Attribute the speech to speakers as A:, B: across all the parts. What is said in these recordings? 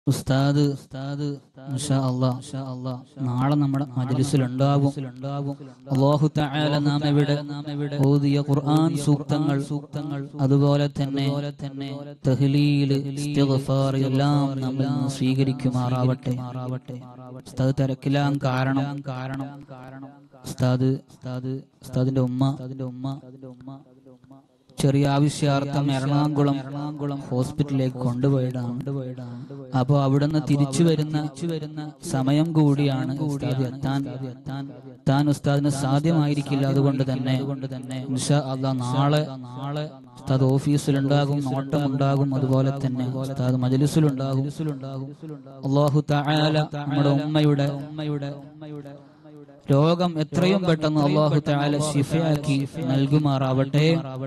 A: ഉസ്താദ് ഉസ്താദ് ഇൻഷാ അല്ലാഹ് ഇൻഷാ അല്ലാഹ് നാളെ നമ്മുടെ മജ്ലിസിൽ ഉണ്ടാകും അല്ലാഹു തആല നാം ഇവിടെ നാം ഇവിടെ ഓതിയ ഖുർആൻ സൂക്തങ്ങൾ സൂക്തങ്ങൾ അതുപോലെ തന്നെ തന്നെ തഹ്ലീൽ ഇസ്തിഗ്ഫാർ എല്ലാം നമ്മൾ സ്വീകരിക്കുമാറാവട്ടെ ഉസ്താദ് തിരക്കിലാൻ കാരണം കാരണം കാരണം ഉസ്താദ് ഉസ്താദ് ഉസ്താദിന്റെ ഉമ്മ അതിന്റെ ഉമ്മ അതിന്റെ ഉമ്മ ചെറിയ ആവശ്യാർത്ഥം എറണാകുളം എറണാകുളം ഹോസ്പിറ്റലിലേക്ക് കൊണ്ടുപോയിടാണ് അപ്പൊ അവിടുന്ന് തിരിച്ചു വരുന്ന വരുന്ന സമയം കൂടിയാണ് ഉസ്താദ് എത്താൻ എത്താൻ താൻ ഉസ്താദിന് സാധ്യമായിരിക്കില്ല അതുകൊണ്ട് തന്നെ കൊണ്ട് തന്നെ ഇൻഷാ അല്ലാ നാളെ നാളെ ഉസ്താദ് ഓഫീസിലുണ്ടാകും നോട്ടം ഉണ്ടാകും അതുപോലെ തന്നെ ഉസ്താദ് മജലിസിലുണ്ടാകും അള്ളാഹു തആല നമ്മുടെ ഉമ്മയുടെ ഉമ്മയുടെ ഉമ്മയുടെ രോഗം എത്രയും പെട്ടെന്ന് അള്ളാഹു താല ശിഫയാക്കി നൽകുമാറാവട്ടെ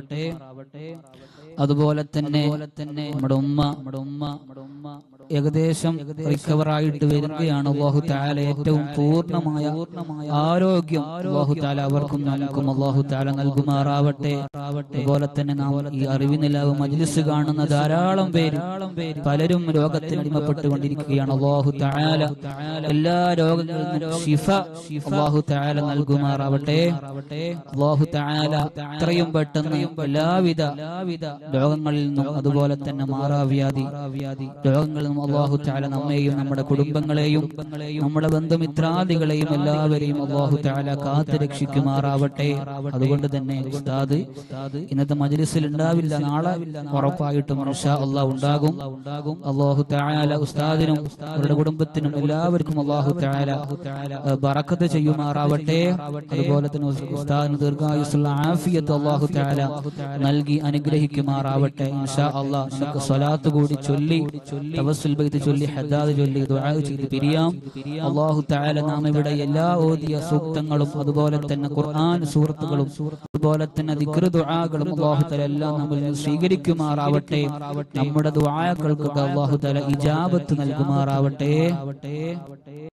A: അതുപോലെ തന്നെ നമ്മുടെ ഉമ്മ നമ്മുടെ ഉമ്മ നമ്മുടെ ഉമ്മ ഏകദേശം റിക്കവർ ആയിട്ട് വരികയാണ് അള്ളാഹു താല ഏറ്റവും പൂർണ്ണമായ ആരോഗ്യം അള്ളാഹു താല അവർക്കും നമുക്കും അള്ളാഹു താല നൽകുമാറാവട്ടെ അതുപോലെ തന്നെ നാം ഈ അറിവിനിലാവ് മജ്ലിസ് കാണുന്ന ധാരാളം പേര് പലരും രോഗത്തിന് അടിമപ്പെട്ടുകൊണ്ടിരിക്കുകയാണ് അള്ളാഹു താല എല്ലാ രോഗങ്ങളിൽ നിന്നും ശിഫ അള്ളാഹു താല നൽകുമാറാവട്ടെ അള്ളാഹു താല എത്രയും പെട്ടെന്ന് എല്ലാവിധ എല്ലാവിധ രോഗങ്ങളിൽ നിന്നും അതുപോലെ തന്നെ മാറാവ്യാധി രോഗങ്ങളിൽ നിന്നും അള്ളാഹു താല നമ്മെയും നമ്മുടെ കുടുംബങ്ങളെയും നമ്മുടെ ബന്ധുമിത്രാദികളെയും എല്ലാവരെയും അള്ളാഹു താല കാത്തു രക്ഷിക്കുമാറാവട്ടെ അതുകൊണ്ട് തന്നെ ഉസ്താദ് ഇന്നത്തെ മജ്ലിസിൽ ഉണ്ടാവില്ല നാളെ ഉറപ്പായിട്ടും ഇൻഷാ അള്ളാഹ് ഉണ്ടാകും ഉണ്ടാകും അള്ളാഹു താല ഉസ്താദിനും അവരുടെ കുടുംബത്തിനും എല്ലാവർക്കും അള്ളാഹു താല ബറക്കത്ത് ചെയ്യുമാറാവട്ടെ അതുപോലെ തന്നെ ഉസ്താദിന് ദീർഘായുസുള്ള ആഫിയത്ത് അള്ളാഹു താല നൽകി അനുഗ്രഹിക്കുമാറാവട്ടെ ഇൻഷാ അള്ളാഹ് നമുക്ക് സ്വലാത്ത് കൂടി ചൊല്ലി തവസ്സുൽ ബൈത്ത് ചൊല്ലി ഹദാദ് ചൊല്ലി ദുആ ചെയ്ത് പിരിയാം അള്ളാഹു താല നാം ഇവിടെ എല്ലാ ഓതിയ സൂക്തങ്ങളും അതുപോലെ തന്നെ ഖുർആൻ സൂറത്തുകളും അതുപോലെ തന്നെ ദിക്ർ ദുആകളും അള്ളാഹു താല എല്ലാം നമ്മൾ സ്വീകരിക്കുമാറാവട്ടെ നമ്മുടെ ദുആക്കൾക്ക് അള്ളാഹു താല ഇജാബത്ത് നൽകുമാറാവട്ടെ